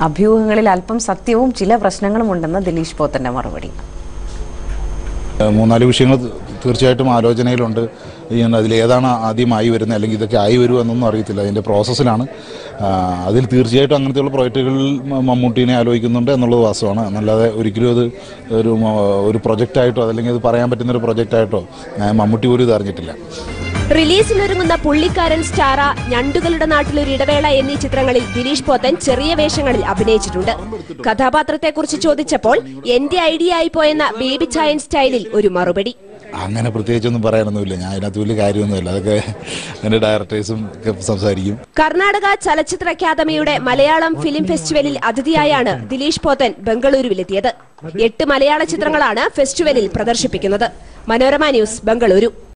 അഭ്യൂഹങ്ങളിൽ അല്പം സത്യവും ചില പ്രശ്നങ്ങളും ഉണ്ടെന്ന് ദിലീഷ് പോത്തന്റെ മറുപടി ഏഹ് മൂന്നാല് വിഷയങ്ങൾ ത- തീർച്ചയായിട്ടും ആലോചനയിലുണ്ട് ഈ അതിൽ ഏതാണ് ആദ്യമായി വരുന്നത് അല്ലെങ്കിൽ ഇതൊക്കെ ആയി വരുമോ എന്നൊന്നും അറിയത്തില്ല അതിൻ്റെ പ്രോസസ്സിലാണ് ആ, അതിൽ തീർച്ചയായിട്ടും അങ്ങനത്തെയുള്ള പ്രോജക്റ്റുകളിൽ മ- മമ്മൂട്ടീനെ ആലോചിക്കുന്നുണ്ട് എന്നുള്ളത് വാസ്തവമാണ് എന്നല്ലാതെ ഒരിക്കലും അത് ഒരു മ- ഒരു പ്രൊജക്റ്റായിട്ടോ അതല്ലെങ്കിൽ അത് പറയാൻ പറ്റുന്ന ഒരു പ്രൊജക്റ്റായിട്ടോ ഞാൻ മമ്മൂട്ടി പോലും ഇത് അറിഞ്ഞിട്ടില്ല റിലീസിനൊരുങ്ങുന്ന പുള്ളിക്കാരൻ സ്റ്റാറ ഞണ്ടുകളുടെ നാട്ടിലൊരു ഇടവേള എന്നീ ചിത്രങ്ങളിൽ ദിലീഷ് പോത്തൻ ചെറിയ വേഷങ്ങളിൽ അഭിനയിച്ചിട്ടുണ്ട് കഥാപാത്രത്തെക്കുറിച്ച് ചോദിച്ചപ്പോൾ എന്റെ ഐഡിയ ആയി പോയെന്ന ബേബി ചായൻ സ്റ്റൈലിൽ ഒരു മറുപടി അങ്ങനെ പ്രത്യേകിച്ചൊന്നും പറയാനൊന്നുമില്ല ഞാൻ അതിനകത്ത് വലിയ കാര്യമൊന്നുമില്ല അതൊക്കെ എൻ്റെ ഡയറക്ടേഴ്സും ഒക്കെ സംസാരിക്കും കർണാടക ചലച്ചിത്ര അക്കാദമിയുടെ മലയാളം ഫിലിം ഫെസ്റ്റിവലിൽ അതിഥിയായാണ് ദിലീഷ് പോത്തൻ ബംഗളൂരുവിലെത്തിയത് എട്ട് മലയാള ചിത്രങ്ങളാണ് ഫെസ്റ്റിവലിൽ പ്രദർശിപ്പിക്കുന്നത് മനോരമ ന്യൂസ് ബംഗളൂരു